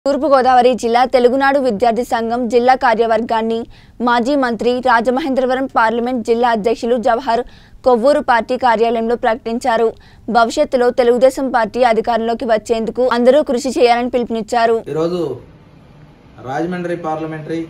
తూర్పుగోదావరి జిల్లా తెలుగునాడు విద్యార్థి సంఘం జిల్లా కార్యవర్గాన్ని మాజీ మంత్రి రాజమహేంద్రవరం పార్లమెంట్ జిల్లా అధ్యక్షులు జవహర్ కొవ్వూరు పార్టీ కార్యాలయంలో ప్రకటించారు భవిష్యత్తులో తెలుగుదేశం పార్టీ అధికారంలోకి వచ్చేందుకు అందరూ కృషి చేయాలని పిలుపునిచ్చారు ఈరోజు రాజమండ్రి పార్లమెంటరీ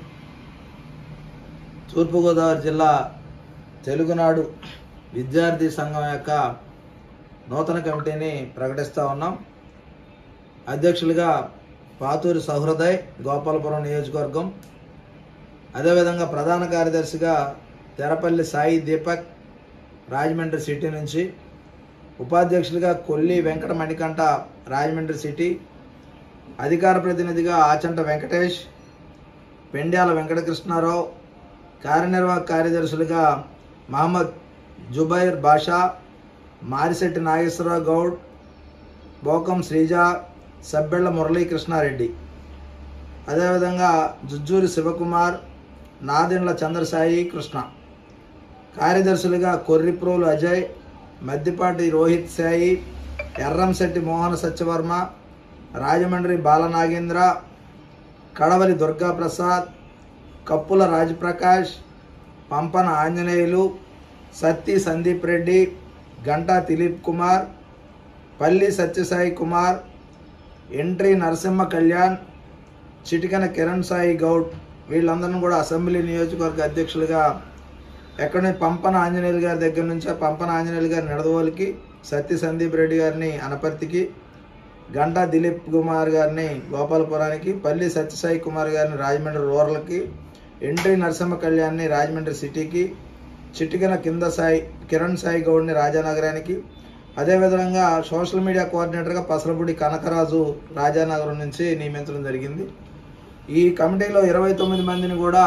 తూర్పుగోదావరి జిల్లా తెలుగునాడు విద్యార్థి సంఘం యొక్క నూతన కమిటీని ప్రకటిస్తూ ఉన్నాం అధ్యక్షులుగా పాతూరి సహృదయ్ గోపాలపురం నియోజకవర్గం అదేవిధంగా ప్రధాన కార్యదర్శిగా తెరపల్లి సాయి దీపక్ రాజమండ్రి సిటీ నుంచి ఉపాధ్యక్షులుగా కొల్లి వెంకట మణికంఠ రాజమండ్రి సిటీ అధికార ప్రతినిధిగా ఆచంట వెంకటేష్ పెండ్యాల వెంకటకృష్ణారావు కార్యనిర్వాహక కార్యదర్శులుగా మహమ్మద్ జుబైర్ బాషా మారిశెట్టి నాగేశ్వరరావు గౌడ్ బోకం శ్రీజ సబ్బెళ్ల మురళీకృష్ణారెడ్డి అదేవిధంగా జుజ్జూరి శివకుమార్ నాదెండ్ల చంద్రసాయి కృష్ణ కార్యదర్శులుగా కొర్రిప్రోలు అజయ్ మద్దిపాటి రోహిత్ సాయి ఎర్రంశెట్టి మోహన సత్యవర్మ రాజమండ్రి బాలనాగేంద్ర కడవలి దుర్గాప్రసాద్ కప్పుల రాజప్రకాష్ పంపన ఆంజనేయులు సత్తి సందీప్ రెడ్డి గంటా దిలీప్ కుమార్ పల్లి సత్యసాయి కుమార్ ఎంట్రీ నరసింహ కళ్యాణ్ చిటికన కిరణ్ సాయి గౌడ్ వీళ్ళందరిని కూడా అసెంబ్లీ నియోజకవర్గ అధ్యక్షులుగా ఎక్కడి నుంచి పంపన ఆంజనేయులు గారి దగ్గర నుంచి పంపన ఆంజనేయులు గారి నిడదవోలికి సత్య సందీప్ రెడ్డి గారిని అనపర్తికి గంటా దిలీప్ కుమార్ గారిని గోపాలపురానికి పల్లి సత్యసాయి కుమార్ గారిని రాజమండ్రి రూరల్కి ఎంట్రీ నరసింహ కళ్యాణ్ని రాజమండ్రి సిటీకి చిటికన కింద సాయి కిరణ్ సాయి గౌడ్ని రాజానగరానికి అదేవిధంగా సోషల్ మీడియా కోఆర్డినేటర్గా పసలపూడి కనకరాజు రాజానగరం నుంచి నియమించడం జరిగింది ఈ కమిటీలో ఇరవై తొమ్మిది మందిని కూడా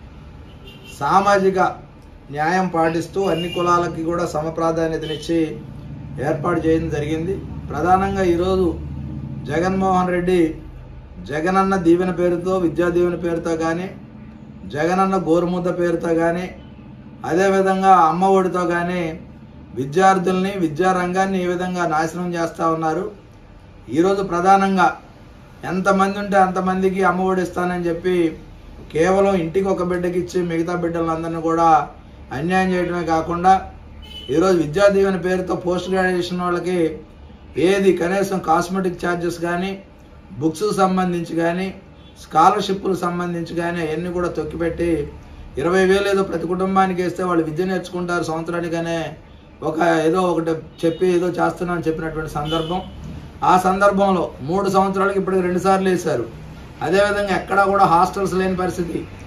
సామాజిక న్యాయం పాటిస్తూ అన్ని కులాలకి కూడా సమ ప్రాధాన్యతనిచ్చి ఏర్పాటు చేయడం జరిగింది ప్రధానంగా ఈరోజు జగన్మోహన్ రెడ్డి జగనన్న దీవెన పేరుతో విద్యా దీవెన పేరుతో కానీ జగనన్న గోరుముద్ద పేరుతో కానీ అదేవిధంగా అమ్మ ఒడితో కానీ విద్యార్థుల్ని విద్యారంగాన్ని ఈ విధంగా నాశనం చేస్తూ ఉన్నారు ఈరోజు ప్రధానంగా ఎంతమంది ఉంటే అంతమందికి అమ్మ ఒడి ఇస్తానని చెప్పి కేవలం ఇంటికి ఒక బిడ్డకి ఇచ్చి మిగతా బిడ్డలందరినీ కూడా అన్యాయం చేయడమే కాకుండా ఈరోజు విద్యా దీవెన పేరుతో పోస్ట్ గ్రాడ్యుయేషన్ వాళ్ళకి ఏది కనీసం కాస్మెటిక్ ఛార్జెస్ కానీ బుక్స్ సంబంధించి కానీ స్కాలర్షిప్లకు సంబంధించి కానీ అవన్నీ కూడా తొక్కిపెట్టి ఇరవై వేలు ఏదో ప్రతి కుటుంబానికి వేస్తే వాళ్ళు విద్య నేర్చుకుంటారు సంవత్సరానికనే ఒక ఏదో ఒకటి చెప్పి ఏదో చేస్తున్నామని చెప్పినటువంటి సందర్భం ఆ సందర్భంలో మూడు సంవత్సరాలకి ఇప్పటికి రెండు సార్లు వేశారు అదేవిధంగా ఎక్కడా కూడా హాస్టల్స్ లేని పరిస్థితి